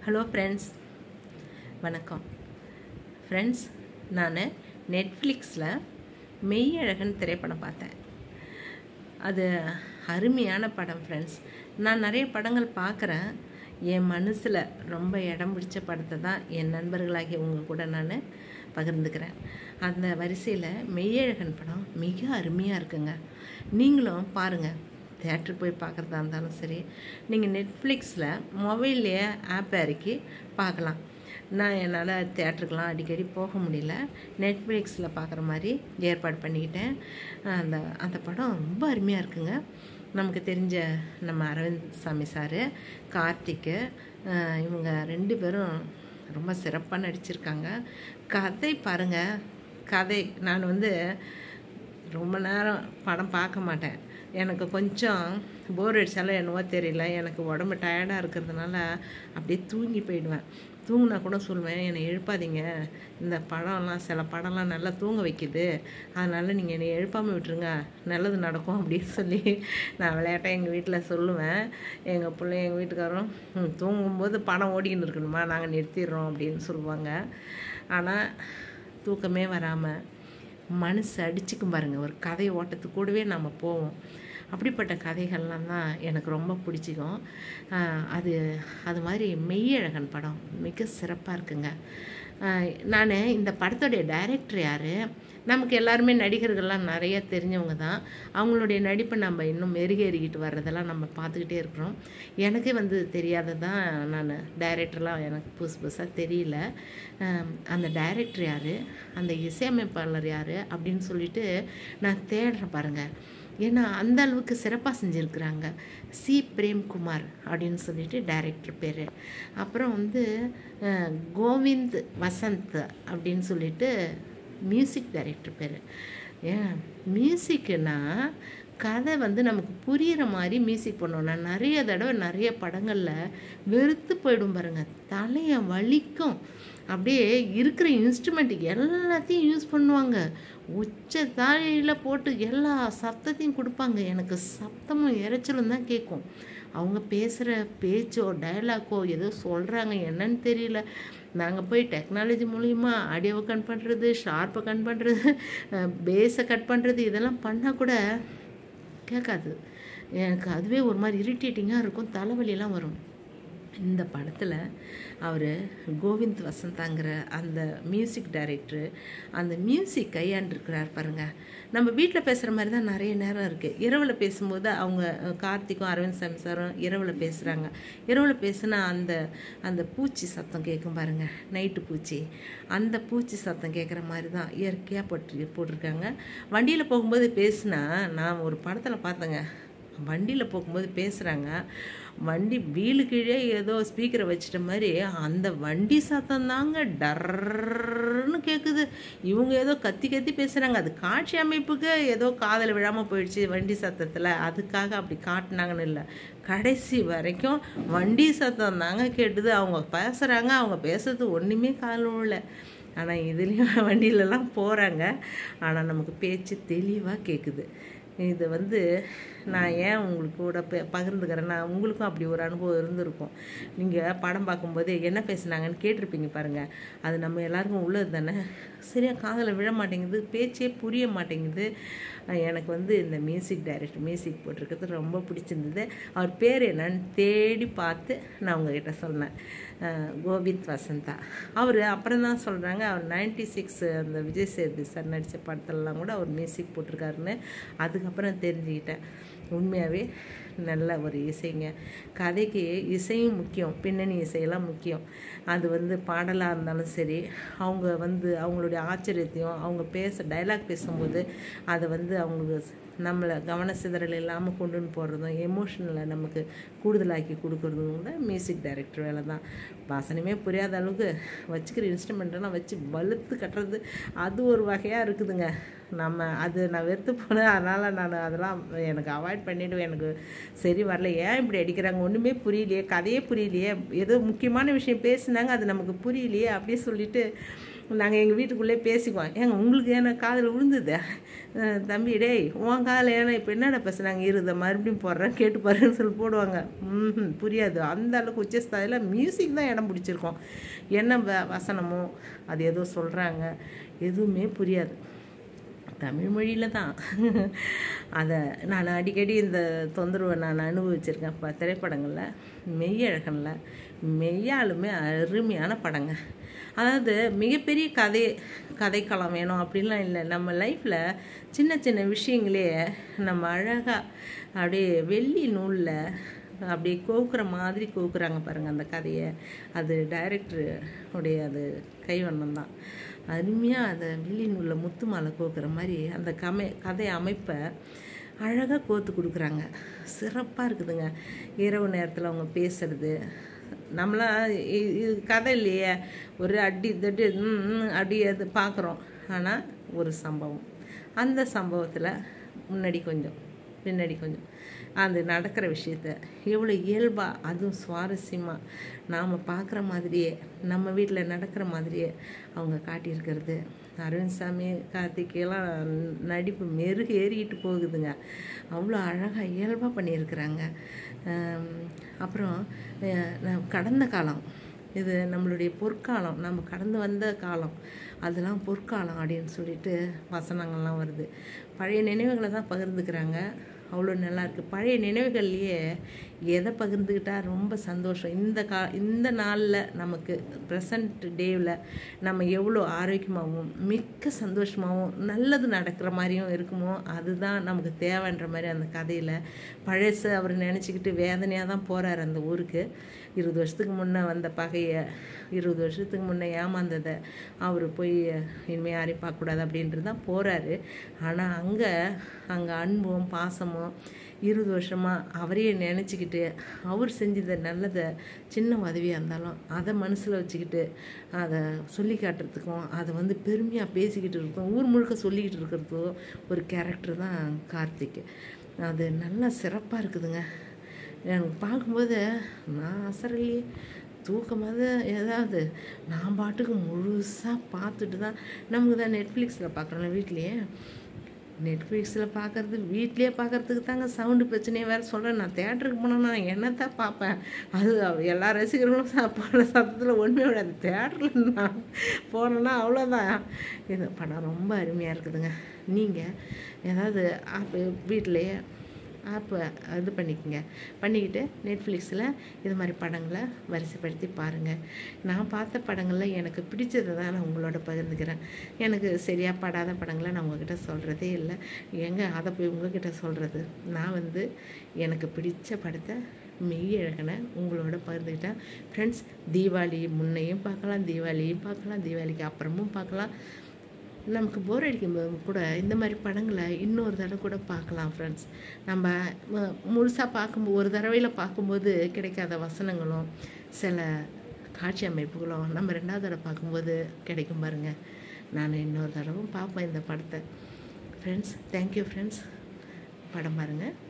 hello friends வணக்கம் friends நான் நெட்ஃப்ளிக்ஸில் மெய்யழகன் திரைப்படம் பார்த்தேன் அது அருமையான படம் ஃப்ரெண்ட்ஸ் நான் நிறைய படங்கள் பார்க்குறேன் என் மனசில் ரொம்ப இடம் பிடிச்ச படத்தை தான் என் நண்பர்களாகிய உங்கள் கூட நான் பகிர்ந்துக்கிறேன் அந்த வரிசையில் மெய்யழகன் படம் மிக அருமையாக இருக்குங்க நீங்களும் பாருங்கள் தேட்டருக்கு போய் பார்க்குறதா இருந்தாலும் சரி நீங்கள் நெட்ஃப்ளிக்ஸில் மொபைல்லையே ஆப் இறக்கி பார்க்கலாம் நான் என்னால் தேட்டருக்கெலாம் அடிக்கடி போக முடியல நெட்ஃப்ளிக்ஸில் பார்க்குற மாதிரி ஏற்பாடு பண்ணிக்கிட்டேன் அந்த அந்த படம் ரொம்ப அருமையாக இருக்குங்க நமக்கு தெரிஞ்ச நம்ம அரவிந்த் சாமி சார் கார்த்திக்கு இவங்க ரெண்டு பேரும் ரொம்ப சிறப்பாக நடிச்சிருக்காங்க கதை பாருங்கள் கதை நான் வந்து ரொம்ப நேரம் படம் பார்க்க மாட்டேன் எனக்கு கொஞ்சம் போர் அடித்தாலும் என்னவோ தெரியல எனக்கு உடம்பு டயர்டாக இருக்கிறதுனால அப்படியே தூங்கி போயிடுவேன் தூங்கினா கூட சொல்லுவேன் என்னை எழுப்பாதீங்க இந்த படம்லாம் சில படம்லாம் நல்லா தூங்க வைக்குது அதனால் நீங்கள் என்னை எழுப்பாமல் விட்டுருங்க நல்லது நடக்கும் அப்படின்னு சொல்லி நான் விளையாட்டாக எங்கள் வீட்டில் சொல்லுவேன் எங்கள் பிள்ளை எங்கள் வீட்டுக்காரரும் தூங்கும்போது படம் ஓடிக்கின்னு இருக்கணுமா நாங்கள் நிறுத்திடுறோம் அப்படின்னு சொல்லுவாங்க ஆனால் தூக்கமே வராமல் மனசு அடிச்சுக்கும் பாருங்கள் ஒரு கதை ஓட்டத்துக்கு கூடவே நம்ம போவோம் அப்படிப்பட்ட கதைகள்லாம் தான் எனக்கு ரொம்ப பிடிச்சிக்கும் அது அது மாதிரி மெய்யழகன் படம் மிக சிறப்பாக இருக்குங்க நான் இந்த படத்துடைய டைரக்டர் யார் நமக்கு எல்லாருமே நடிகர்கள்லாம் நிறைய தெரிஞ்சவங்க தான் அவங்களுடைய நடிப்பை நம்ம இன்னும் மெருகேறிக்கிட்டு வர்றதெல்லாம் நம்ம பார்த்துக்கிட்டே இருக்கிறோம் எனக்கே வந்து தெரியாததான் நான் டைரக்டர்லாம் எனக்கு புதுசு புதுசாக தெரியல அந்த டைரக்டர் யார் அந்த இசையமைப்பாளர் யார் அப்படின்னு சொல்லிட்டு நான் தேடுறேன் பாருங்கள் ஏன்னா அந்த அளவுக்கு சிறப்பாக செஞ்சுருக்குறாங்க சி பிரேம்குமார் அப்படின்னு சொல்லிட்டு டைரக்டர் பேர் அப்புறம் வந்து கோவிந்த் வசந்த் அப்படின்னு சொல்லிட்டு மியூசிக் டைரக்டர் பேர் ஏன் மியூசிக்குன்னா கதை வந்து நமக்கு புரிகிற மாதிரி மியூசிக் பண்ணோம் நான் நிறைய தடவை நிறைய படங்களில் வெறுத்து போயிடும் பாருங்க தலையை வலிக்கும் அப்படியே இருக்கிற இன்ஸ்ட்ருமெண்ட் எல்லாத்தையும் யூஸ் பண்ணுவாங்க உச்ச தாழியில் போட்டு எல்லா சத்தத்தையும் கொடுப்பாங்க எனக்கு சத்தமும் இறைச்சலும் தான் கேட்கும் அவங்க பேசுகிற பேச்சோ டைலாக்கோ ஏதோ சொல்கிறாங்க என்னன்னு தெரியல நாங்கள் போய் டெக்னாலஜி மூலிமா ஆடியோவை கட் பண்ணுறது ஷார்ப்பை கட் பண்ணுறது பேஸை கட் பண்ணுறது இதெல்லாம் பண்ணால் கூட கேட்காது எனக்கு அதுவே ஒரு மாதிரி இரிட்டேட்டிங்காக இருக்கும் தலைவலியெல்லாம் வரும் இந்த படத்தில் அவர் கோவிந்த் வசந்தாங்கிற அந்த மியூசிக் டைரக்டரு அந்த மியூசிக் கையாண்டிருக்கிறார் பாருங்கள் நம்ம வீட்டில் பேசுகிற மாதிரி தான் நிறைய நேரம் இருக்குது இரவில் பேசும்போது அவங்க கார்த்திக்கும் அரவிந்த் சாமி சாரும் இரவில் பேசுகிறாங்க இரவில் பேசுனா அந்த அந்த பூச்சி சத்தம் கேட்கும் பாருங்கள் நைட்டு பூச்சி அந்த பூச்சி சத்தம் கேட்குற மாதிரி தான் இயற்கையாக போட்டு போட்டிருக்காங்க வண்டியில் போகும்போது பேசுனா நான் ஒரு படத்தில் பார்த்தேங்க வண்டியில் போகும்போது பேசுகிறாங்க வண்டி வீலு கீழே ஏதோ ஸ்பீக்கரை வச்சிட்ட மாதிரி அந்த வண்டி சத்தம் தாங்க டர்ன்னு கேட்குது இவங்க ஏதோ கத்தி கத்தி பேசுகிறாங்க அது காட்சி அமைப்புக்கு ஏதோ காதல் விழாமல் போயிடுச்சு வண்டி சத்தத்தில் அதுக்காக அப்படி காட்டினாங்கன்னு இல்லை கடைசி வரைக்கும் வண்டி சத்தம் தாங்க கேட்டுது அவங்க பேசுகிறாங்க அவங்க பேசுறது ஒன்றுமே காதல் விழல ஆனால் இதுலேயும் வண்டியிலலாம் போகிறாங்க ஆனால் நமக்கு பேச்சு தெளிவாக கேட்குது இது வந்து நான் ஏன் உங்களுக்கு கூட பகிர்ந்துக்கிறேன்னா உங்களுக்கும் அப்படி ஒரு அனுபவம் இருந்திருக்கும் நீங்கள் படம் பார்க்கும்போது என்ன பேசுனாங்கன்னு கேட்டிருப்பீங்க பாருங்கள் அது நம்ம எல்லாருக்கும் உள்ளது தானே சரியாக காதில் விழ மாட்டேங்குது பேச்சே புரிய மாட்டேங்குது எனக்கு வந்து இந்த மியூசிக் டைரக்டர் மியூசிக் போட்டிருக்கிறது ரொம்ப பிடிச்சிருந்தது அவர் பேர் என்னன்னு தேடி பார்த்து நான் உங்ககிட்ட சொன்னேன் கோவிந்த் வசந்தா அவர் அப்புறம் தான் சொல்கிறாங்க அவர் நைன்டி சிக்ஸ் அந்த விஜய் சேதுபதி சார் நடித்த படத்துலலாம் கூட அவர் மியூசிக் போட்டிருக்காருன்னு அதுக்கப்புறம் தெரிஞ்சுக்கிட்டேன் உண்மையாகவே நல்ல ஒரு இசைங்க கதைக்கு இசையும் முக்கியம் பின்னணி இசையெல்லாம் முக்கியம் அது வந்து பாடலாக இருந்தாலும் சரி அவங்க வந்து அவங்களுடைய ஆச்சரியத்தையும் அவங்க பேச டைலாக் பேசும்போது அதை வந்து அவங்களுக்கு நம்மளை கவன சிதறல் இல்லாமல் கொண்டுன்னு போடுறதும் எமோஷனலை நமக்கு கூடுதலாக்கி கொடுக்குறதும் கூட மியூசிக் டைரக்டர் வேலை தான் வாசனமே புரியாத அளவுக்கு வச்சுக்கிற இன்ஸ்ட்ருமெண்ட்டெல்லாம் வச்சு வலுத்து கட்டுறது அது ஒரு வகையாக இருக்குதுங்க நம்ம அது நான் வெறுத்து போனேன் அதனால் நான் அதெல்லாம் எனக்கு அவாய்ட் பண்ணிவிடுவேன் எனக்கு சரி வரல ஏன் இப்படி அடிக்கிறாங்க ஒன்றுமே புரியலையே கதையே புரியலையே ஏதோ முக்கியமான விஷயம் பேசுனாங்க அது நமக்கு புரியலையே அப்படியே சொல்லிட்டு நாங்கள் எங்கள் வீட்டுக்குள்ளே பேசிக்குவோம் ஏங்க உங்களுக்கு ஏன்னா காதில் விழுந்தது அஹ் தம்பி டேய் உன் காதில் ஏன்னா இப்போ என்னடா பேசுனாங்க இருத மறுபடியும் போடுறேன் கேட்டு பாருன்னு சொல்லி போடுவாங்க ம் புரியாது அந்த அளவுக்கு உச்சஸ்தாயில் மியூசிக் தான் இடம் பிடிச்சிருக்கோம் என்ன வ வசனமோ அது ஏதோ சொல்கிறாங்க எதுவுமே புரியாது தமிழ் மொழியில் தான் அதை நான் அடிக்கடி இந்த தொந்தரவை நான் அனுபவிச்சிருக்கேன் இப்போ திரைப்படங்களில் மெய்யழகனில் மெய்யாலுமே அருமையான படங்க அதாவது மிகப்பெரிய கதை கதைக்களம் வேணும் அப்படின்லாம் இல்லை நம்ம லைஃப்பில் சின்ன சின்ன விஷயங்களே நம்ம அழகாக அப்படியே வெள்ளி நூலில் அப்படியே கோக்குற மாதிரி கோக்குறாங்க பாருங்கள் அந்த கதையை அது டைரக்டர் உடைய அது கைவண்ணம் தான் அருமையாக அதை வெள்ளி நூலில் முத்து மாலை கோக்குற மாதிரி அந்த கமை கதை அமைப்பை அழகாக கோத்து கொடுக்குறாங்க சிறப்பாக இருக்குதுங்க இரவு நேரத்தில் அவங்க பேசுறது நம்மளாம் இ- இது கதை இல்லையே ஒரு அடி தட்டி ம், ம், அடி அது பார்க்குறோம் ஆனால் ஒரு சம்பவம் அந்த சம்பவத்தில் முன்னாடி கொஞ்சம் பின்னாடி கொஞ்சம் அந்த நடக்கிற விஷயத்த எவ்வளோ இயல்பாக அதுவும் சுவாரஸ்யமாக நாம் பார்க்குற மாதிரியே நம்ம வீட்டில் நடக்கிற மாதிரியே அவங்க காட்டியிருக்கிறது அரவிந்த் சாமி கார்த்திகேயெல்லாம் நடிப்பு மெருகு ஏறிக்கிட்டு போகுதுங்க அவ்வளோ அழகாக இயல்பாக பண்ணியிருக்கிறாங்க ஆம், அப்புறம் அஹ், நான் கடந்த காலம் இது நம்மளுடைய பொற்காலம் நம்ம கடந்து வந்த காலம் அதெல்லாம் பொற்காலம் அப்படின்னு சொல்லிட்டு வசனங்கள்லாம் வருது பழைய நினைவுகளை தான் பகிர்ந்துக்கிறாங்க அவ்வளோ நல்லா இருக்கு பழைய நினைவுகள்லையே எதை பகிர்ந்துக்கிட்டா ரொம்ப சந்தோஷம் இந்த கா இந்த நாளில் நமக்கு ப்ரெசண்ட் டேவில் நம்ம எவ்வளோ ஆரோக்கியமாகவும் மிக்க சந்தோஷமாகவும் நல்லது நடக்கிற மாதிரியும் இருக்குமோ அதுதான் நமக்கு தேவைன்ற மாதிரி அந்த கதையில் பழசு அவர் நினச்சிக்கிட்டு வேதனையாக தான் போகிறார் அந்த ஊருக்கு இருபது வருஷத்துக்கு முன்னே வந்த பகையை இருபது வருஷத்துக்கு முன்னே ஏமாந்ததை அவர் போய் இனிமேல் யாரையும் பார்க்கக்கூடாது அப்படின்ட்டு தான் போகிறாரு ஆனால் அங்கே அங்கே அன்பும் பாசமும் இருபது வருஷமாக அவரையே நினச்சிக்கிட்டு அவர் செஞ்சத நல்லதை சின்ன உதவியாக இருந்தாலும் அதை மனசில் வச்சுக்கிட்டு அதை சொல்லி காட்டுறதுக்கும் அதை வந்து பெருமையாக பேசிக்கிட்டு இருக்கும் ஊர் முழுக்க சொல்லிக்கிட்டு இருக்கிறதுக்கும் ஒரு கேரக்டர் தான் கார்த்திக் அது நல்லா சிறப்பாக இருக்குதுங்க எனக்கு பார்க்கும்போது நான் அசரலையே தூக்கமாக ஏதாவது நான் பாட்டுக்கு முழுசாக பார்த்துட்டு தான் நமக்கு தான் நெட்ஃப்ளிக்ஸில் பார்க்குறோம்ல வீட்லேயே நெட்ஃப்ளிக்ஸில் பார்க்குறது வீட்லேயே பார்க்குறதுக்கு தாங்க சவுண்டு பிரச்சனையை வேறு சொல்கிறேன் நான் தேட்டருக்கு போனேன்னா நான் என்னத்தான் பார்ப்பேன் அது எல்லா ரசிகர்களும் சா- பாடுற சத்தத்தில் ஒன்றுமே விடாது தேட்டரில் நான் போனேன்னா அவ்வளோதான் இது படம் ரொம்ப அருமையாக இருக்குதுங்க நீங்கள் ஏதாவது ஆப் வீட்டிலையே ஆப்பை இது பண்ணிக்கோங்க பண்ணிக்கிட்டு நெட்ஃப்ளிக்ஸில் இது மாதிரி படங்களை வரிசைப்படுத்தி பாருங்கள் நான் பார்த்த படங்களில் எனக்கு பிடிச்சதை தான் நான் உங்களோட பகிர்ந்துக்கிறேன் எனக்கு சரியாக படாத படங்களை நான் உங்ககிட்ட சொல்கிறதே இல்லை எங்கே அதை போய் உங்ககிட்ட சொல்கிறது நான் வந்து எனக்கு பிடிச்ச படத்தை மெய்யழகனை உங்களோட பகிர்ந்துக்கிட்டேன் ஃப்ரெண்ட்ஸ் தீபாவளி முன்னையும் பார்க்கலாம் தீபாவளியும் பார்க்கலாம் தீபாவளிக்கு அப்புறமும் பார்க்கலாம் நமக்கு போர் அடிக்கும்போது கூட இந்த மாதிரி படங்களை இன்னொரு தடவை கூட பார்க்கலாம் ஃப்ரெண்ட்ஸ் நம்ம மு- முழுசா பார்க்கும்போது ஒரு தடவையில் பார்க்கும்போது கிடைக்காத வசனங்களும் சில காட்சி அமைப்புகளும் நம்ம ரெண்டாவது தடவை பார்க்கும்போது கிடைக்கும் பாருங்க நான் இன்னொரு தடவை பார்ப்பேன் இந்த படத்தை ஃப்ரெண்ட்ஸ் தேங்க்யூ ஃப்ரெண்ட்ஸ் படம் பாருங்கள்